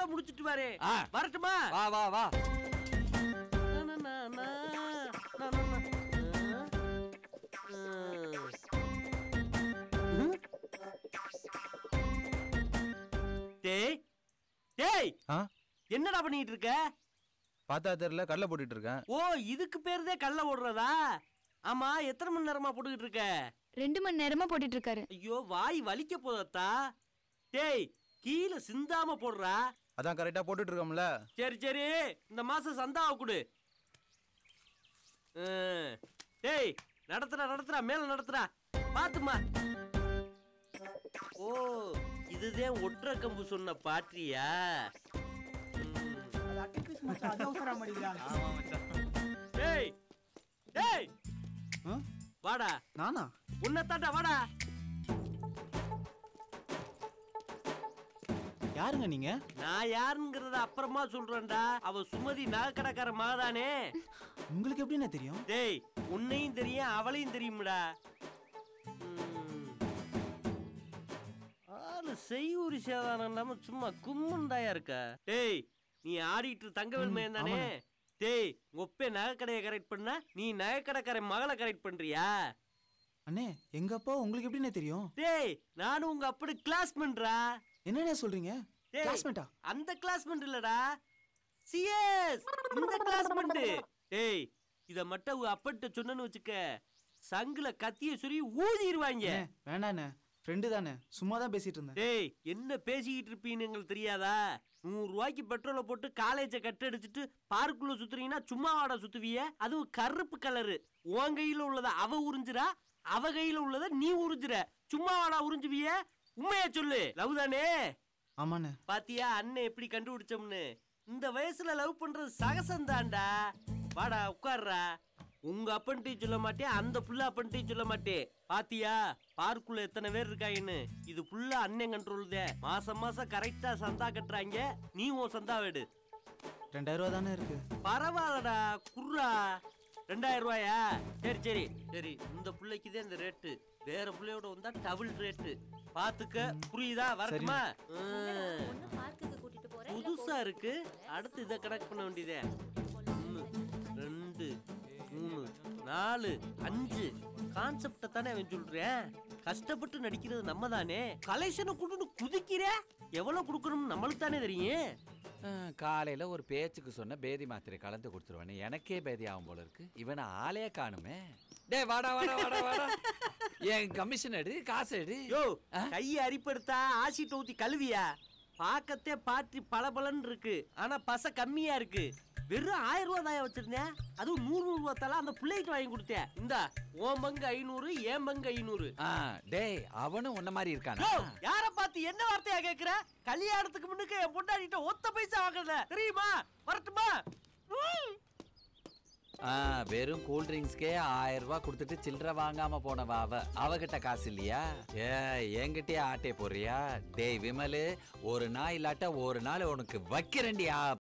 முடிச்சிட்டு வாரு ஆ. வரட்டுமா வா வா வா நா, நா, நா, நா. நா, நா, நா. ஆ. ம். டேய் டேய் ஆ என்னடா பண்ணிட்டு இருக்க பார்த்தா தெரியல கடலை போட்டுட்டு இருக்கேன் ஓ இதுக்கு பேருதே கல்ல ஓடுறதா ஆமா எத்தனை மணி நேரமா போட்டுக்கிட்டு இருக்க ரெண்டு மணி நேரமா போட்டுட்டு இருக்காரு ஐயோ வாய் வலிக்க போதத்தா டேய் கீழே சிந்தாம போடுறா அதான் கரெக்டா போட்டுட்டு இருக்கோம்ல சரி சரி இந்த மாசம் சந்தாவை கொடு ஆ. டேய் நடத்துறா நடத்துறா மேல நடத்துறா பாத்துமா ஓ இதுதான் ஒற்றை கம்பு சொன்ன பாட்டியா டேய் டேய் வாடா நானா உன்னத்தாண்டா வாடா யாருங்க நீங்க நான் யாருங்கிறத அப்புறமா சொல்றேன்டா அவ சுமதி நகைக்கடைக்கார மகதானே உங்களுக்கு எப்படிண்ணே தெரியும் டேய் உன்னையும் தெரியும் அவளையும் தெரியும்டா ம். ஆளு செய்யூரி சேதானம் இல்லாம சும்மா கும்முண்டாயா இருக்க டேய் நீ ஆடிட்டு தங்கவேல் மயன் தானே டேய் ஒப்பே நகைக்கடையை கரெக்ட் பண்ண நீ நகைக்கடைக்கார மகளை கரெக்ட் பண்றியா அண்ணே எங்க அப்பா உங்களுக்கு எப்படிண்ணே தெரியும் டேய் நானும் உங்க அப்படி கிளாஸ்மெண்ட்ரா என்னண்ணே சொல்றீங்க டேய், கிளாஸ்மேட்டா அந்த கிளாஸ்மெண்ட் இல்லடா சிஎஸ் இந்த கிளாஸ்மெண்ட் டேய் இத மட்டும் உங்க அப்பட்ட சொன்னேன்னு வச்சுக்க சங்குல கத்திய சொல்லி ஊதிடுவாங்க வேண்டாண்ணே ஃப்ரெண்டு தானே சும்மா தான் பேசிட்டு இருந்தேன் டேய் என்ன பேசிக்கிட்டு இருப்பீன்னு எங்களுக்கு தெரியாதா நூறு ரூபாய்க்கு பெட்ரோலை போட்டு காலேஜை கட்டடிச்சிட்டு பார்க்குள்ள சுத்துறீங்கன்னா சும்மா வாடா சுத்துவிய அதுவும் கருப்பு கலரு உன் கையில உள்ளத அவ உறிஞ்சுறா அவ கையில உள்ளத நீ உறிஞ்சுற சும்மா வாடா உறிஞ்சுவிய உண்மையா சொல்லு லவ் தானே ஆமாண்ணே பாத்தியா அண்ணன் எப்படி கண்டுபிடிச்சோம்னு இந்த வயசுல லவ் பண்றது சகசந்தான்டா வாடா உட்கார்றா உங்க அப்பன்ட்டையும் சொல்ல மாட்டேன் அந்த புள்ள அப்பன்ட்டையும் சொல்ல மாட்டேன் பாத்தியா பார்க்குள்ள எத்தனை பேர் இருக்காங்கன்னு இது புள்ள அண்ணன் கண்ட்ரோல் தான் மாசம் மாசம் கரெக்டா சந்தா கட்டுறாங்க நீ உன் சந்தா வேடு ரெண்டாயிரம் ரூபா தானே இருக்கு பரவாயில்லடா குர்ரா ரெண்டாயிரம் ரூபாயா சரி சரி சரி இந்த பிள்ளைக்கு தான் இந்த ரேட்டு வேற பிள்ளையோட வந்தா டபுள் ரேட்டு பாத்துக்க புரியுதா வரட்டுமா ம். ஒண்ணு பார்க்குக்கு கூட்டிட்டு போறேன் இல்ல புதுசா இருக்கு அடுத்து இதை கனெக்ட் பண்ண வேண்டியதே ஒன்று ரெண்டு மூணு நாலு அஞ்சு கான்செப்ட தானே அவன் சொல்றேன் கஷ்டப்பட்டு நடிக்கிறது நம்ம தானே கலெக்ஷனை கொடுன்னு குதிக்கிற எவ்வளவு கொடுக்கணும் நம்மளுக்கு தானே தெரியும் ஆ, காலையில ஒரு பேச்சுக்கு சொன்ன பேதி மாத்திரை கலந்து கொடுத்துருவானே எனக்கே பேதி ஆகும் போல இருக்கு இவனை ஆளே காணுமே டேய் வாடா வாடா வாடா வாடா என் கமிஷன் எடு காசு எடு யோ கையை அரிப்படுத்தா ஆசிட் ஊத்தி கழுவியா பார்க்கத்தே பாட்டி பளபளன்னு இருக்கு ஆனா பச கம்மியா இருக்கு வெறும் ஆயிரம் ரூபாய் தாயா வச்சிருந்தேன் அதுவும் நூறு நூறு ரூபாய் தலா அந்த பிள்ளைக்கு வாங்கி கொடுத்தேன் இந்தா உன் பங்கு ஐநூறு என் பங்கு ஐநூறு ஆ டேய் அவனும் உன்ன மாதிரி இருக்கானா யோ, யார பார்த்து என்ன வார்த்தையா கேக்குற கல்யாணத்துக்கு முன்னுக்கு என் பொண்டாடிட்ட ஒத்த பைசா வாங்கல தெரியுமா வரட்டுமா ம். ஆ வெறும் கூல் ட்ரிங்க்ஸ்க்கே ஆயிரம் ரூபாய் கொடுத்துட்டு சில்லற வாங்காம போனவ அவ அவகிட்ட காசு இல்லையா ஏ என்கிட்டயே ஆட்டே போறியா டேய் விமலு ஒரு நாள் இல்லாட்ட ஒரு நாள் உனக்கு வைக்கிறேன்டி